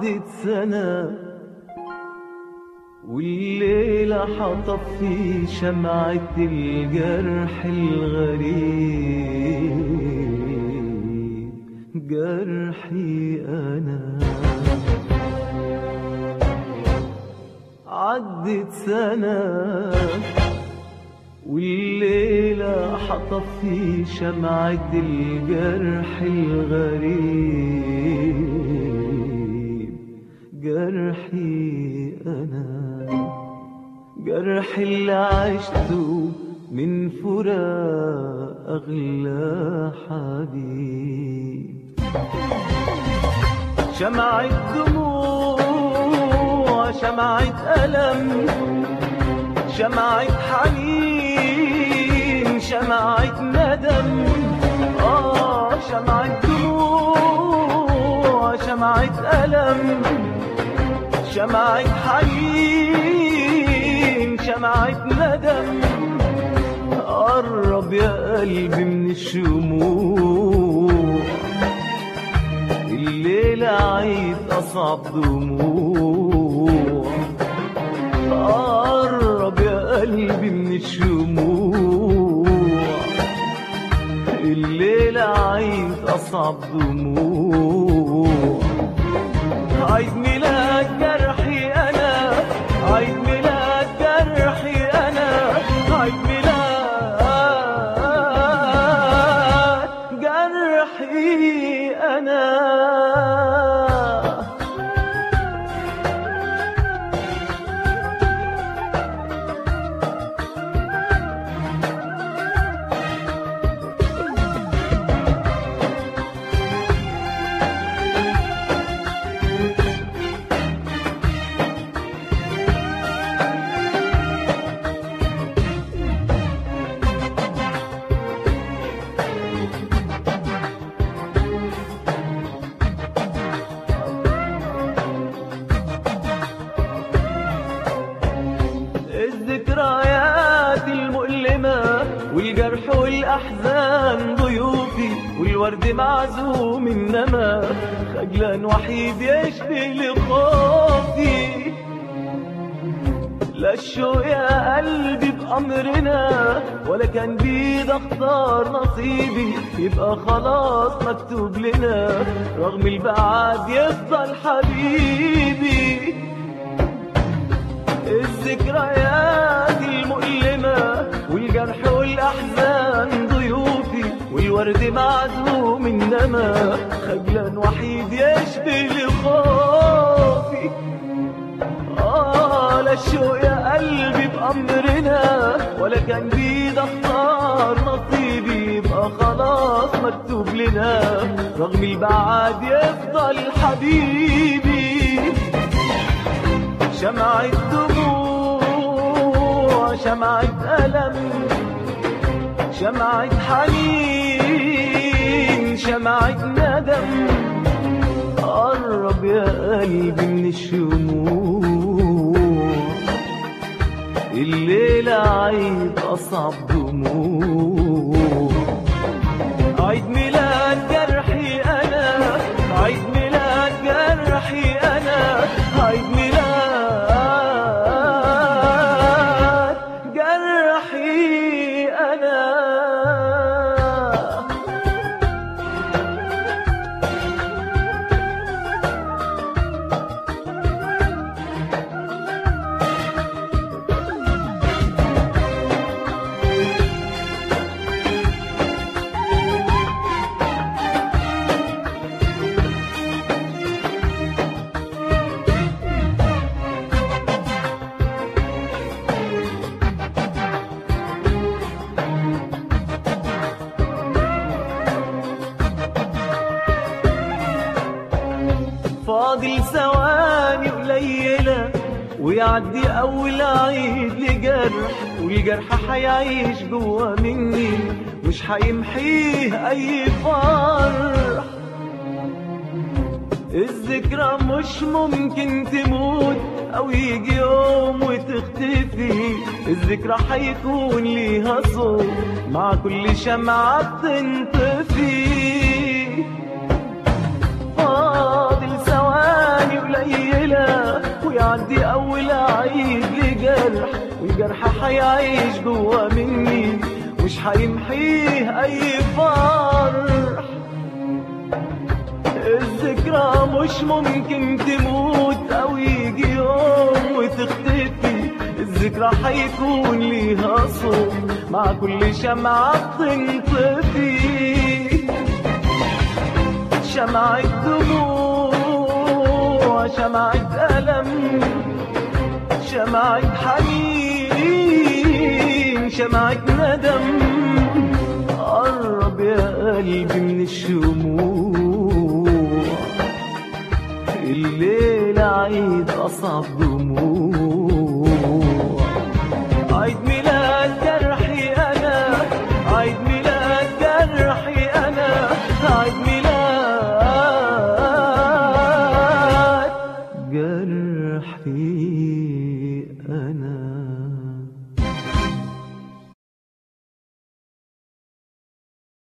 عدت سنة والليلة حطفي شمعة الجرح الغريب جرحي أنا عدت سنة والليلة حطفي شمعة الجرح الغريب جرحي أنا جرح اللي عشته من فراق أغلى حبيب شمعة دموع شمعة ألم شمعة حنين شمعة ندم آه شمعة دموع شمعة ألم شمعة حنين شمعة ندم قرب يا قلبي من الشموع الليلة عيد أصعب دموع قرب يا قلبي من الشموع الليلة عيد أصعب دموع عيد ميلاد جرحي أنا عيد ميلاد جرحي أنا عيد ميلاد جرحي أنا الذكريات المؤلمة والجرح والأحزان ضيوفي والورد معزوم إنما خجلان وحيد يشبه لخوفي لا الشوق يا قلبي بأمرنا ولا كان بيد اختار نصيبي يبقى خلاص مكتوب لنا رغم البعاد يفضل حبيبي الذكريات المؤلمة والجرح والأحزان ضيوفي والورد معزوم إنما خجلان وحيد يشبه لخوفي آه لا الشوق يا قلبي بأمرنا ولا كان بيد اختار نصيبي يبقى خلاص مكتوب لنا رغم البعاد يفضل حبيبي شمعة دموع شمعة ألم شمعة حنين شمعة ندم قرب يا قلبي من الشموع الليلة عيد أصعب دموع عيد ميلاد جرحي أنا عيد ميلاد جرحي أنا عيد ميلاد جرحي أنا فاضل ثواني قليلة ويعدي أول عيد لجرح والجرح حيعيش جوا مني مش حيمحيه أي فرح الذكرى مش ممكن تموت أو يجي يوم وتختفي الذكرى حيكون ليها صوت مع كل شمعة بتنطفي فاضل ثواني قليلة الجرح حيعيش جوا مني مش حيمحيه اي فرح الذكرى مش ممكن تموت او يجي يوم وتختفي الذكرى حيكون ليها صوت مع كل شمعة بتنطفي شمعة دموع شمعة ألم شمعة حنين شمعة ندم قرب يا قلبي من الشموع الليلة عيد أصعب دموع